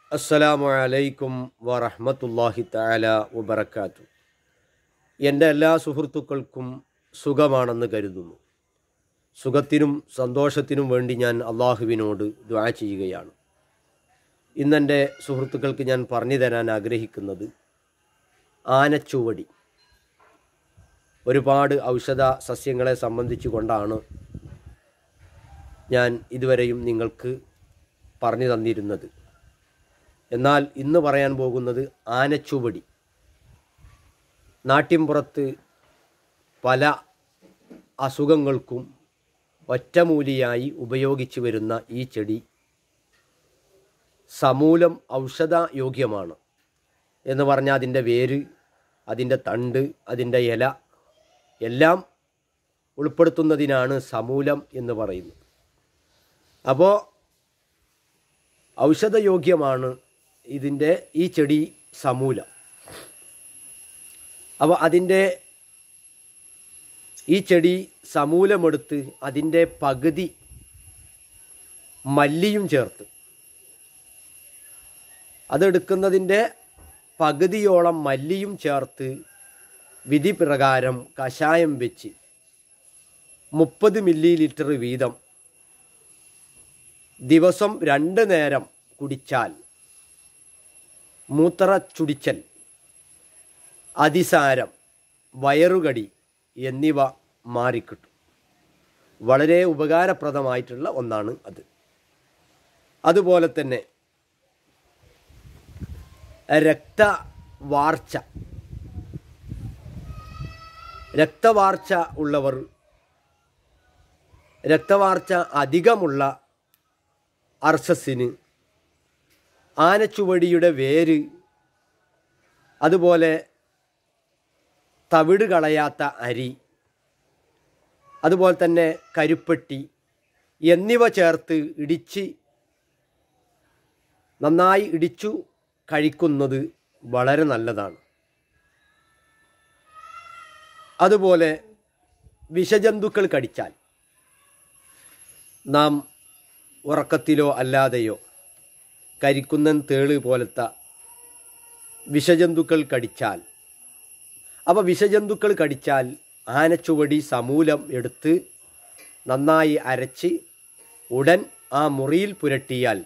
അസ്സലാമു അലൈക്കും വറഹ്മത്തുള്ളാഹി തആല വബറകാത്തു എൻ്റെ എല്ലാ സുഹൃത്തുക്കൾക്കും സുഖമാണെന്ന് കരുതുന്നു സുഖത്തിനും സന്തോഷത്തിനും വേണ്ടി ഞാൻ അള്ളാഹുവിനോട് ദ്വാ ചെയ്യുകയാണ് ഇന്നെൻ്റെ സുഹൃത്തുക്കൾക്ക് ഞാൻ പറഞ്ഞു തരാൻ ആഗ്രഹിക്കുന്നത് ആനച്ചുവടി ഒരുപാട് ഔഷധ സസ്യങ്ങളെ സംബന്ധിച്ചു കൊണ്ടാണ് ഞാൻ ഇതുവരെയും നിങ്ങൾക്ക് പറഞ്ഞു തന്നിരുന്നത് എന്നാൽ ഇന്ന് പറയാൻ പോകുന്നത് ആനച്ചുവടി നാട്ടിൻപുറത്ത് പല അസുഖങ്ങൾക്കും ഒറ്റമൂലിയായി ഉപയോഗിച്ചു വരുന്ന ഈ ചെടി സമൂലം ഔഷധ യോഗ്യമാണ് എന്ന് പറഞ്ഞാൽ അതിൻ്റെ വേര് അതിൻ്റെ തണ്ട് അതിൻ്റെ ഇല എല്ലാം ഉൾപ്പെടുത്തുന്നതിനാണ് സമൂലം എന്ന് പറയുന്നത് അപ്പോൾ ഔഷധയോഗ്യമാണ് ഇതിൻ്റെ ഈ ചെടി സമൂലം അപ്പോൾ അതിൻ്റെ ഈ ചെടി സമൂലമെടുത്ത് അതിൻ്റെ പകുതി മല്ലിയും ചേർത്ത് അതെടുക്കുന്നതിൻ്റെ പകുതിയോളം മല്ലിയും ചേർത്ത് വിധി പ്രകാരം കഷായം വെച്ച് മുപ്പത് മില്ലി ലിറ്റർ വീതം ദിവസം രണ്ട് നേരം കുടിച്ചാൽ മൂത്ര ചുടിച്ചൽ അതിസാരം വയറുകടി എന്നിവ മാറിക്കിട്ടും വളരെ ഉപകാരപ്രദമായിട്ടുള്ള ഒന്നാണ് അത് അതുപോലെ തന്നെ രക്തവാർച്ച രക്തവാർച്ച ഉള്ളവർ രക്തവാർച്ച അധികമുള്ള അർസസിന് ആനച്ചുവടിയുടെ വേര് അതുപോലെ തവിട് കളയാത്ത അരി അതുപോലെ തന്നെ കരുപ്പെട്ടി എന്നിവ ചേർത്ത് ഇടിച്ച് നന്നായി ഇടിച്ചു കഴിക്കുന്നത് വളരെ നല്ലതാണ് അതുപോലെ വിഷജന്തുക്കൾ കടിച്ചാൽ നാം ഉറക്കത്തിലോ അല്ലാതെയോ കരിക്കുന്നൻ തേള് പോലത്തെ വിഷജന്തുക്കൾ കടിച്ചാൽ അപ്പോൾ വിഷജന്തുക്കൾ കടിച്ചാൽ ആനച്ചുവടി സമൂലം എടുത്ത് നന്നായി അരച്ച് ഉടൻ ആ മുറിയിൽ പുരട്ടിയാൽ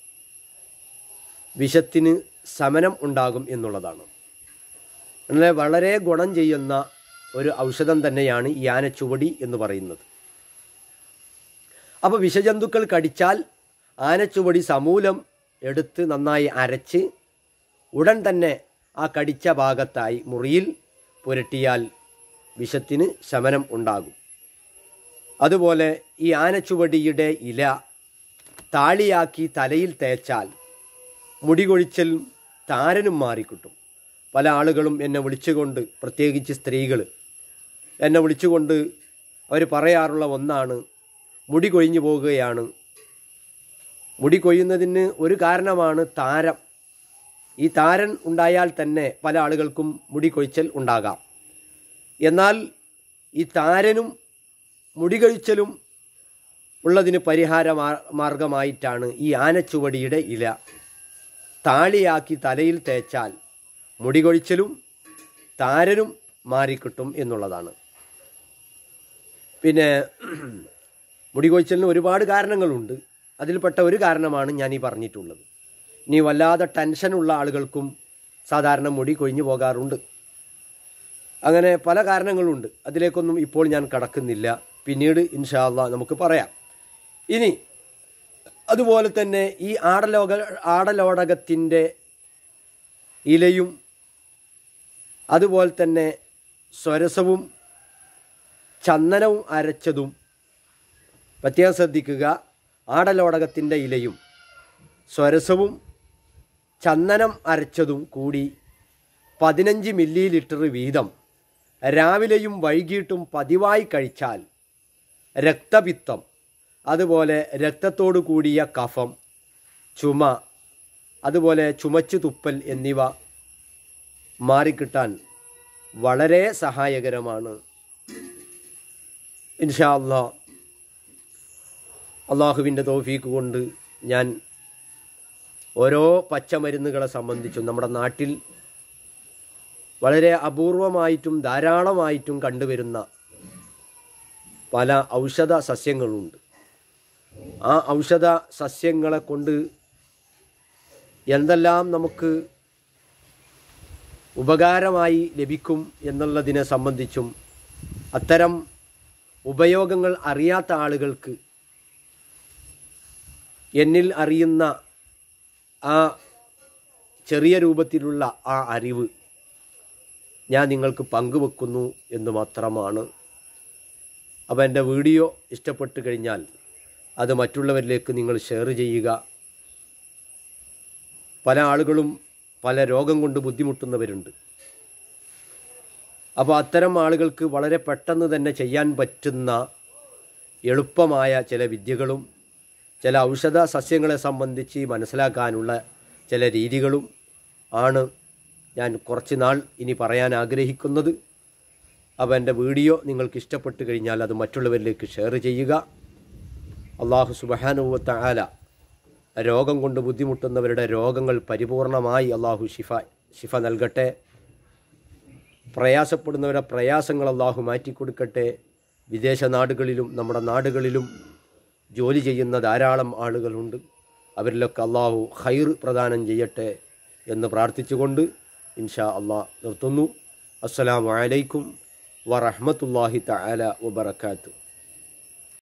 വിഷത്തിന് ശമനം ഉണ്ടാകും എന്നുള്ളതാണ് അങ്ങനെ വളരെ ഗുണം ചെയ്യുന്ന ഒരു ഔഷധം തന്നെയാണ് ഈ ആനച്ചുവടി എന്ന് പറയുന്നത് അപ്പോൾ വിഷജന്തുക്കൾ കടിച്ചാൽ ആനച്ചുവടി സമൂലം എടുത്ത് നന്നായി അരച്ച് ഉടൻ തന്നെ ആ കടിച്ച ഭാഗത്തായി മുറിയിൽ പുരട്ടിയാൽ വിഷത്തിന് ശമനം ഉണ്ടാകും അതുപോലെ ഈ ആനച്ചുവടിയുടെ ഇല താളിയാക്കി തലയിൽ തേച്ചാൽ മുടി കൊഴിച്ചലും താരനും മാറിക്കിട്ടും പല ആളുകളും എന്നെ വിളിച്ചുകൊണ്ട് പ്രത്യേകിച്ച് സ്ത്രീകൾ എന്നെ വിളിച്ചുകൊണ്ട് അവർ പറയാറുള്ള ഒന്നാണ് മുടി കൊഴിഞ്ഞു പോകുകയാണ് മുടി കൊയ്യുന്നതിന് ഒരു കാരണമാണ് താരം ഈ താരൻ ഉണ്ടായാൽ തന്നെ പല ആളുകൾക്കും മുടി കൊഴിച്ചൽ ഉണ്ടാകാം എന്നാൽ ഈ താരനും മുടി കൊഴിച്ചലും ഉള്ളതിന് പരിഹാര മാർഗമായിട്ടാണ് ഈ ആനച്ചുവടിയുടെ ഇല താളിയാക്കി തലയിൽ തേച്ചാൽ മുടി കൊഴിച്ചലും താരനും മാറിക്കിട്ടും എന്നുള്ളതാണ് പിന്നെ മുടി കൊഴിച്ചലിന് ഒരുപാട് കാരണങ്ങളുണ്ട് അതിൽപ്പെട്ട ഒരു കാരണമാണ് ഞാൻ ഈ പറഞ്ഞിട്ടുള്ളത് ഇനി വല്ലാതെ ടെൻഷനുള്ള ആളുകൾക്കും സാധാരണ മുടി കൊഴിഞ്ഞു പോകാറുണ്ട് അങ്ങനെ പല കാരണങ്ങളുണ്ട് അതിലേക്കൊന്നും ഇപ്പോൾ ഞാൻ കടക്കുന്നില്ല പിന്നീട് ഇൻഷാല്ല നമുക്ക് പറയാം ഇനി അതുപോലെ തന്നെ ഈ ആടലോക ആടലോടകത്തിൻ്റെ ഇലയും അതുപോലെ തന്നെ സ്വരസവും ചന്ദനവും അരച്ചതും പ്രത്യേകം ശ്രദ്ധിക്കുക ആടലോടകത്തിൻ്റെ ഇലയും സ്വരസവും ചന്ദനം അരച്ചതും കൂടി പതിനഞ്ച് മില്ലി ലിറ്റർ വീതം രാവിലെയും വൈകിട്ടും പതിവായി കഴിച്ചാൽ രക്തപിത്തം അതുപോലെ രക്തത്തോടു കൂടിയ കഫം ചുമ അതുപോലെ ചുമച്ചു തുപ്പൽ എന്നിവ മാറിക്കിട്ടാൻ വളരെ സഹായകരമാണ് ഇൻഷാ അള്ളാ അള്ളാഹുവിൻ്റെ തോഫീക്ക് കൊണ്ട് ഞാൻ ഓരോ പച്ചമരുന്നുകളെ സംബന്ധിച്ചും നമ്മുടെ നാട്ടിൽ വളരെ അപൂർവമായിട്ടും ധാരാളമായിട്ടും കണ്ടുവരുന്ന പല ഔഷധ സസ്യങ്ങളുണ്ട് ആ ഔഷധ സസ്യങ്ങളെ കൊണ്ട് എന്തെല്ലാം നമുക്ക് ഉപകാരമായി ലഭിക്കും എന്നുള്ളതിനെ സംബന്ധിച്ചും അത്തരം ഉപയോഗങ്ങൾ അറിയാത്ത ആളുകൾക്ക് എന്നിൽ അറിയുന്ന ആ ചെറിയ രൂപത്തിലുള്ള ആ അറിവ് ഞാൻ നിങ്ങൾക്ക് പങ്കുവെക്കുന്നു എന്ന് മാത്രമാണ് അപ്പോൾ എൻ്റെ വീഡിയോ ഇഷ്ടപ്പെട്ട് കഴിഞ്ഞാൽ അത് മറ്റുള്ളവരിലേക്ക് നിങ്ങൾ ഷെയർ ചെയ്യുക പല ആളുകളും പല രോഗം കൊണ്ട് ബുദ്ധിമുട്ടുന്നവരുണ്ട് അപ്പോൾ അത്തരം ആളുകൾക്ക് വളരെ പെട്ടെന്ന് തന്നെ ചെയ്യാൻ പറ്റുന്ന എളുപ്പമായ ചില വിദ്യകളും ചില ഔഷധ സസ്യങ്ങളെ സംബന്ധിച്ച് മനസ്സിലാക്കാനുള്ള ചില രീതികളും ആണ് ഞാൻ കുറച്ച് നാൾ ഇനി പറയാൻ ആഗ്രഹിക്കുന്നത് അപ്പോൾ എൻ്റെ വീഡിയോ നിങ്ങൾക്ക് ഇഷ്ടപ്പെട്ട് കഴിഞ്ഞാൽ അത് മറ്റുള്ളവരിലേക്ക് ഷെയർ ചെയ്യുക അള്ളാഹു സുബഹാനുവത്ത ആല രോഗം കൊണ്ട് ബുദ്ധിമുട്ടുന്നവരുടെ രോഗങ്ങൾ പരിപൂർണമായി അള്ളാഹു ഷിഫ ഷിഫ നൽകട്ടെ പ്രയാസപ്പെടുന്നവരുടെ പ്രയാസങ്ങൾ അള്ളാഹു മാറ്റിക്കൊടുക്കട്ടെ വിദേശ നാടുകളിലും നമ്മുടെ നാടുകളിലും ജോലി ചെയ്യുന്ന ധാരാളം ആളുകളുണ്ട് അവരിലൊക്കെ അള്ളാഹു ഖൈർ പ്രദാനം ചെയ്യട്ടെ എന്ന് പ്രാർത്ഥിച്ചുകൊണ്ട് ഇൻഷാ അള്ളാഹ് നിർത്തുന്നു അസ്സലാമു അലൈക്കും വറഹ്മത്തുള്ളാഹി തആല വബറകാതുഹു